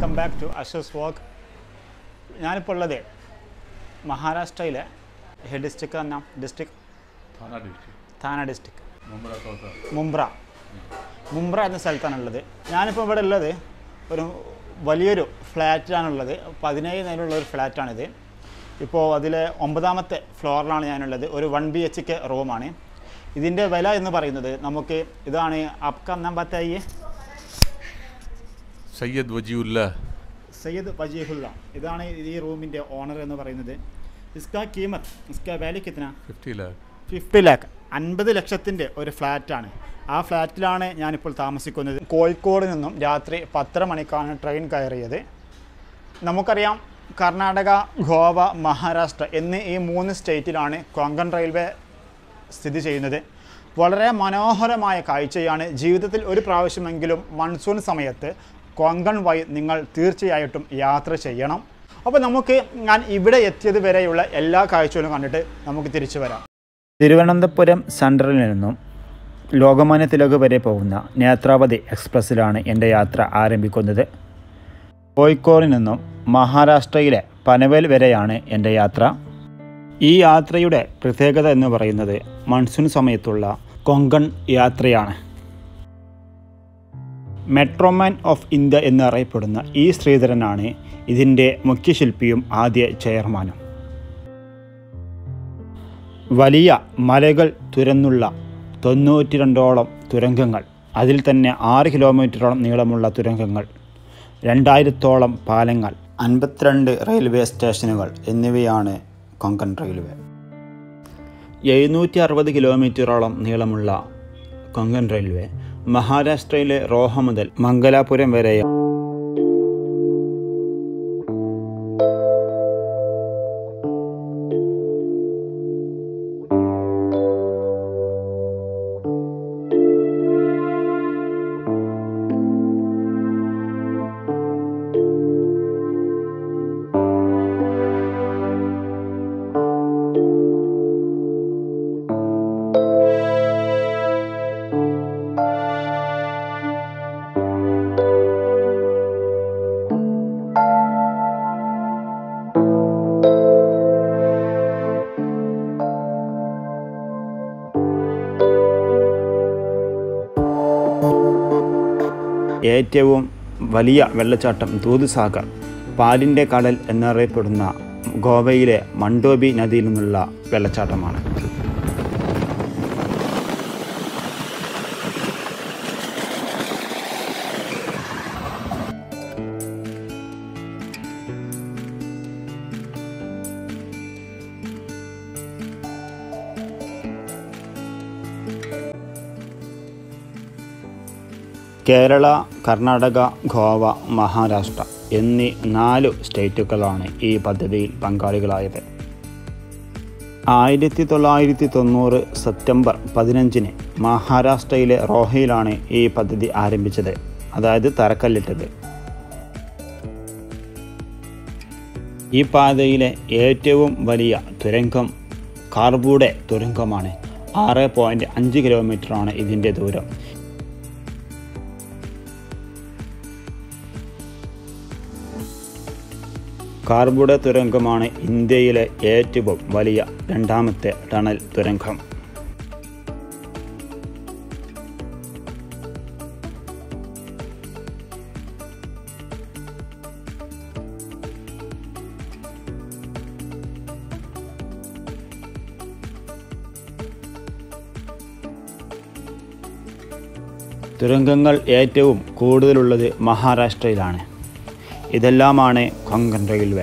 welcome back to അഷസ് വോക്ക് ഞാനിപ്പോൾ ഉള്ളത് മഹാരാഷ്ട്രയിലെ ഹെഡ് ഡിസ്ട്രിക്ട് എന്ന district Thane district Thane district Mumbra चौथा മുംബ്ര മുംബ്ര എന്ന സ്ഥലത്താണുള്ളത് ഞാനിപ്പോൾ ഇവിടെ ഉള്ളത് ഒരു വലിയൊരു ഫ്ലാറ്റിലാണുള്ളത് പതിനേഴ് നിലയുള്ള ഒരു ഫ്ലാറ്റാണിത് ഇപ്പോൾ അതിലെ ഒമ്പതാമത്തെ ഫ്ലോറിലാണ് ഞാനുള്ളത് ഒരു വൺ ബി എച്ച് കെ റൂമാണ് ഇതിൻ്റെ വില എന്ന് പറയുന്നത് നമുക്ക് ഇതാണ് അപ്ക നമ്പത്തായി सैयद वजीउल्ला സയ്യദ് വജീഹുല്ല ഇതാണ് ഈ റൂമിൻ്റെ ഓണർ എന്ന് പറയുന്നത് ഇസ്കാ കീമത്ത് ഇസ്കാ വാല്യൂ കിത്തന फिफ्टी लाख ഫിഫ്റ്റി ലാക്ക് അൻപത് ലക്ഷത്തിൻ്റെ ഒരു ഫ്ലാറ്റാണ് ആ ഫ്ലാറ്റിലാണ് ഞാനിപ്പോൾ താമസിക്കുന്നത് കോഴിക്കോട് നിന്നും രാത്രി പത്തര മണിക്കാണ് ട്രെയിൻ കയറിയത് നമുക്കറിയാം കർണാടക ഗോവ മഹാരാഷ്ട്ര എന്നീ ഈ മൂന്ന് സ്റ്റേറ്റിലാണ് കൊങ്കൺ റെയിൽവേ സ്ഥിതി ചെയ്യുന്നത് വളരെ മനോഹരമായ കാഴ്ചയാണ് ജീവിതത്തിൽ ഒരു പ്രാവശ്യമെങ്കിലും മൺസൂൺ സമയത്ത് കൊങ്കൺ വഴി നിങ്ങൾ തീർച്ചയായിട്ടും യാത്ര ചെയ്യണം അപ്പോൾ നമുക്ക് ഞാൻ ഇവിടെ എത്തിയത് വരെയുള്ള എല്ലാ കാഴ്ചകളും കണ്ടിട്ട് നമുക്ക് തിരിച്ചു വരാം തിരുവനന്തപുരം സെൻട്രലിൽ നിന്നും ലോകമാന്യ തിലക് വരെ പോകുന്ന നേത്രാവതി എക്സ്പ്രസ്സിലാണ് എൻ്റെ യാത്ര ആരംഭിക്കുന്നത് കോഴിക്കോടിൽ നിന്നും മഹാരാഷ്ട്രയിലെ പനവേൽ വരെയാണ് എൻ്റെ യാത്ര ഈ യാത്രയുടെ പ്രത്യേകത എന്ന് പറയുന്നത് മൺസൂൺ സമയത്തുള്ള കൊങ്കൺ യാത്രയാണ് മെട്രോമാൻ ഓഫ് ഇന്ത്യ എന്നറിയപ്പെടുന്ന ഈ ശ്രീധരനാണ് ഇതിൻ്റെ മുഖ്യശില്പിയും ആദ്യ ചെയർമാനും വലിയ മലകൾ തുരന്നുള്ള തൊണ്ണൂറ്റി രണ്ടോളം തുരങ്കങ്ങൾ അതിൽ തന്നെ ആറ് കിലോമീറ്ററോളം നീളമുള്ള തുരങ്കങ്ങൾ രണ്ടായിരത്തോളം പാലങ്ങൾ അൻപത്തിരണ്ട് റെയിൽവേ സ്റ്റേഷനുകൾ എന്നിവയാണ് കൊങ്കൺ റെയിൽവേ എഴുന്നൂറ്റി അറുപത് കിലോമീറ്ററോളം നീളമുള്ള കൊങ്കൺ റെയിൽവേ മഹാരാഷ്ട്രയിലെ റോഹ മുതൽ മംഗലാപുരം വരെ ഏറ്റവും വലിയ വെള്ളച്ചാട്ടം ദൂദ്സാഗർ പാലിൻ്റെ കടൽ എന്നറിയപ്പെടുന്ന ഗോവയിലെ മണ്ടോബി നദിയിൽ നിന്നുള്ള വെള്ളച്ചാട്ടമാണ് കേരള കർണാടക ഗോവ മഹാരാഷ്ട്ര എന്നീ നാല് സ്റ്റേറ്റുകളാണ് ഈ പദ്ധതിയിൽ പങ്കാളികളായത് ആയിരത്തി തൊള്ളായിരത്തി തൊണ്ണൂറ് സെപ്റ്റംബർ പതിനഞ്ചിന് മഹാരാഷ്ട്രയിലെ റോഹയിലാണ് ഈ പദ്ധതി ആരംഭിച്ചത് അതായത് തറക്കല്ലിട്ടത് ഈ പാതയിലെ ഏറ്റവും വലിയ തുരങ്കം കാർബൂടെ തുരങ്കമാണ് ആറ് പോയിൻറ്റ് അഞ്ച് കിലോമീറ്ററാണ് ഇതിൻ്റെ ദൂരം കാർബുഡ തുരങ്കമാണ് ഇന്ത്യയിലെ ഏറ്റവും വലിയ രണ്ടാമത്തെ ടണൽ തുരങ്കം തുരങ്കങ്ങൾ ഏറ്റവും കൂടുതലുള്ളത് മഹാരാഷ്ട്രയിലാണ് ഇതെല്ലാമാണ് കൊങ്കൺ റെയിൽവേ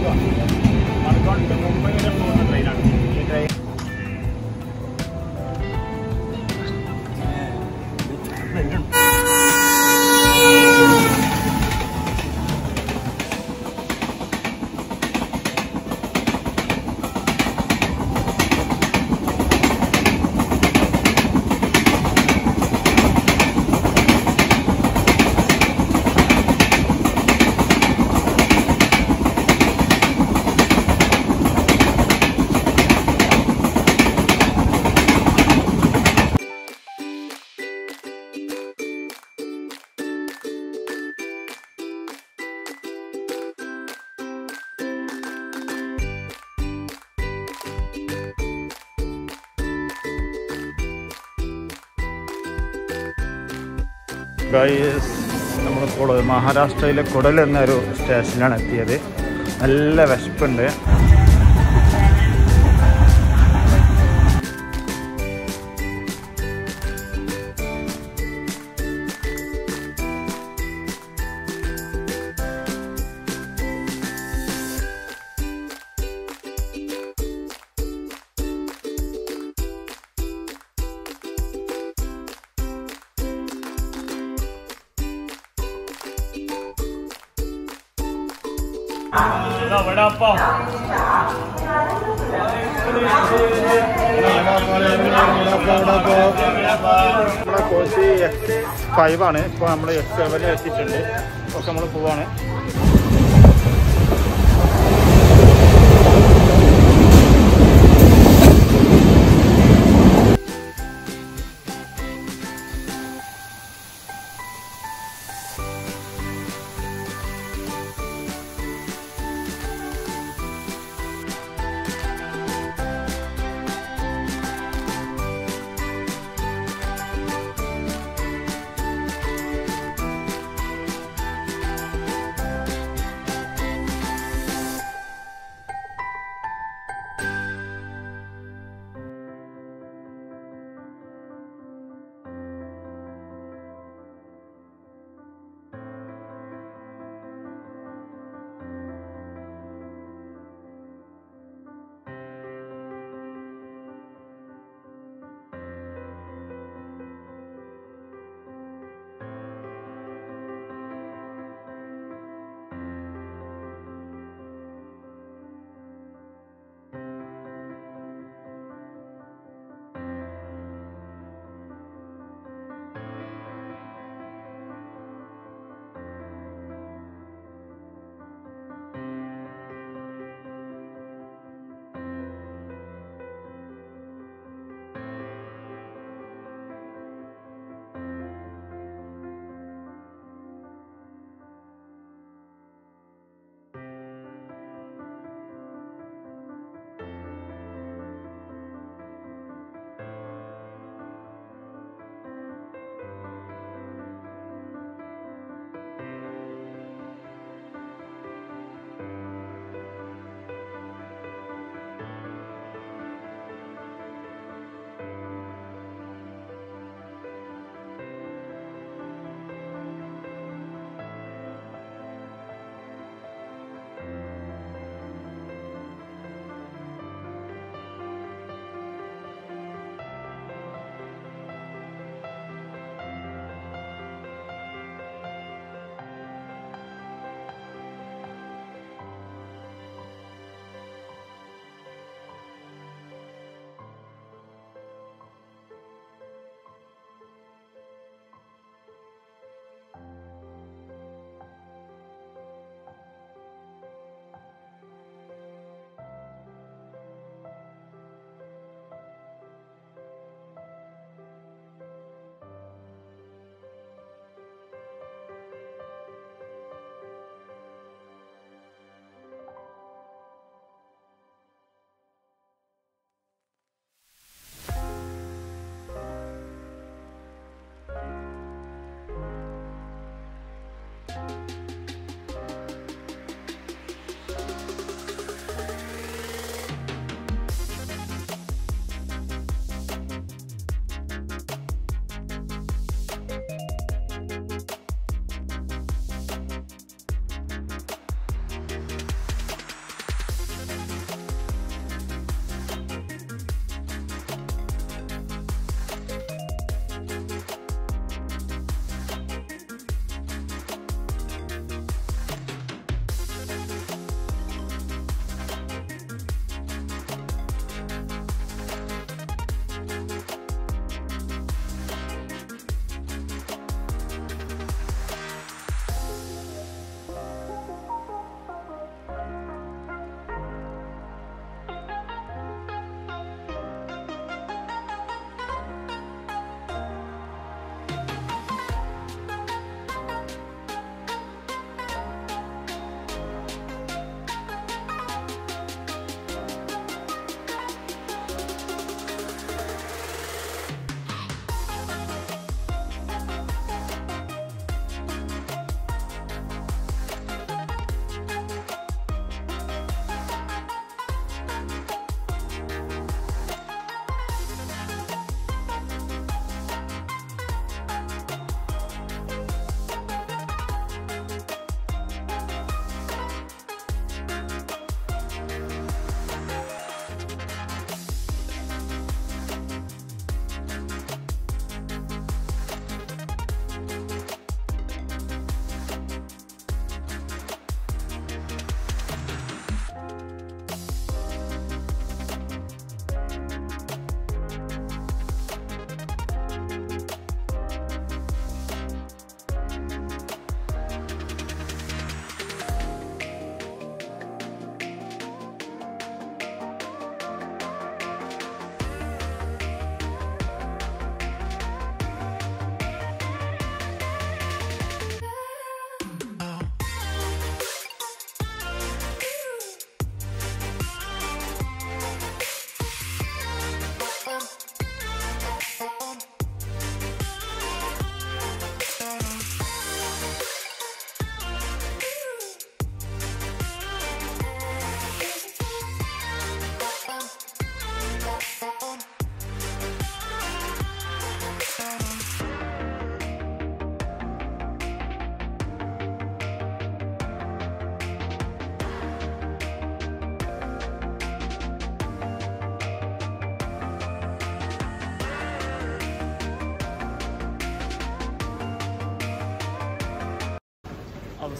മഡ്ഗോൺ to മുംബൈ വരെ പോകുന്ന ട്രെയിനാണ് ഈ ട്രെയിൻ ഗൈസ് നമ്മൾ കുട മഹാരാഷ്ട്രയിലെ കുടൽ എന്നൊരു സ്റ്റേഷനിലാണ് എത്തിയത് നല്ല വിശപ്പുണ്ട് നമ്മുടെ കോഴ്സ് എക്സ് ഫൈവ് ആണ് ഇപ്പോൾ നമ്മൾ എക്സ് സെവനിൽ എത്തിയിട്ടുണ്ട് ഒക്കെ നമ്മൾ പോവാണ്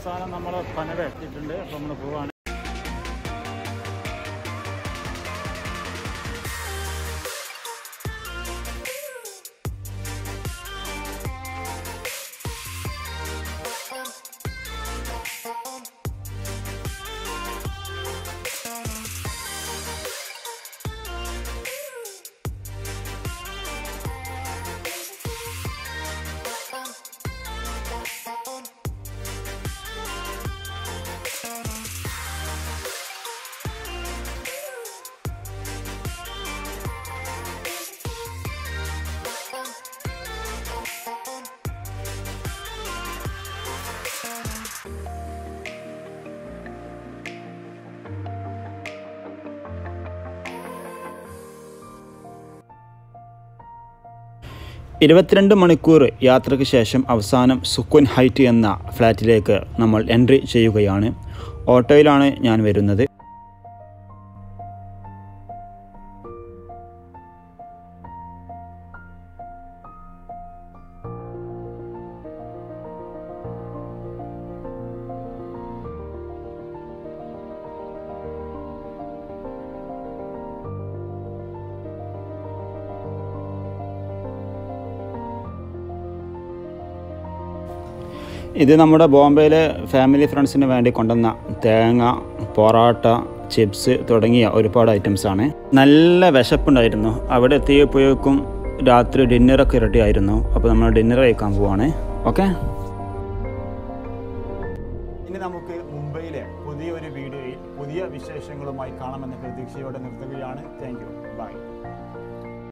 അവസാനം നമ്മൾ പനവ എത്തിയിട്ടുണ്ട് അപ്പോൾ നമ്മൾ പോവാണ് ഇരുപത്തിരണ്ട് മണിക്കൂർ യാത്രയ്ക്ക് ശേഷം അവസാനം സുക്കുൻ ഹൈറ്റ് എന്ന ഫ്ലാറ്റിലേക്ക് നമ്മൾ എൻട്രി ചെയ്യുകയാണ് ഓട്ടോയിലാണ് ഞാൻ വരുന്നത് ഇത് നമ്മുടെ ബോംബെയിലെ ഫാമിലി ഫ്രണ്ട്സിന് വേണ്ടി കൊണ്ടുവന്ന തേങ്ങ പൊറാട്ട ചിപ്സ് തുടങ്ങിയ ഒരുപാട് ഐറ്റംസ് ആണ് നല്ല വിശപ്പുണ്ടായിരുന്നു അവിടെ എത്തിയപ്പോഴേക്കും രാത്രി ഡിന്നറൊക്കെ റെഡി ആയിരുന്നു അപ്പോൾ നമ്മൾ ഡിന്നർ കഴിക്കാൻ പോവാണ് ഓക്കെ ഇനി നമുക്ക് മുംബൈയിലെ പുതിയൊരു വീഡിയോയിൽ പുതിയ വിശേഷങ്ങളുമായി കാണാമെന്ന പ്രതീക്ഷയോടെ നിർത്തുകയാണ് താങ്ക് യു ബൈ